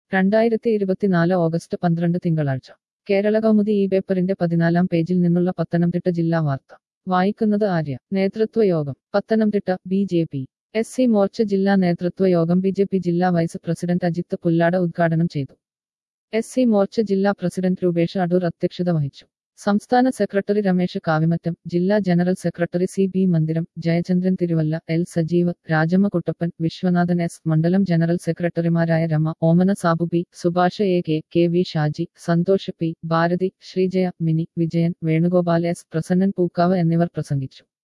രണ്ടായിരത്തി ഇരുപത്തിനാല് ഓഗസ്റ്റ് പന്ത്രണ്ട് തിങ്കളാഴ്ച കേരള കൗമുദി ഈ പേപ്പറിന്റെ പതിനാലാം പേജിൽ നിന്നുള്ള പത്തനംതിട്ട ജില്ലാ വാർത്ത വായിക്കുന്നത് ആര്യ നേതൃത്വ യോഗം Pathanamthitta B J P S C Morcha ജില്ലാ നേതൃത്വ യോഗം ബി ജെ പി ജില്ലാ വൈസ് പ്രസിഡന്റ് അജിത്ത് പുല്ലാട ഉദ്ഘാടനം ചെയ്തു എസ് സി മോർച്ച ജില്ലാ പ്രസിഡന്റ് രൂപേഷ് അടൂർ അധ്യക്ഷത വഹിച്ചു സംസ്ഥാന സെക്രട്ടറി രമേശ് കാവിമറ്റം ജില്ലാ general secretary C B Mandiram Jayachandran Thiruvalla L Sajeev Rajamma Kuttappan Viswanathan S മണ്ഡലം ജനറൽ സെക്രട്ടറിമാരായ Rama Omana Sabu B Subhash A K K V Shaji Santhosh P Bharathi Sreejaya Mini Vijayan Venugopal S Prasannan Pookkavu എന്നിവർ പ്രസംഗിച്ചു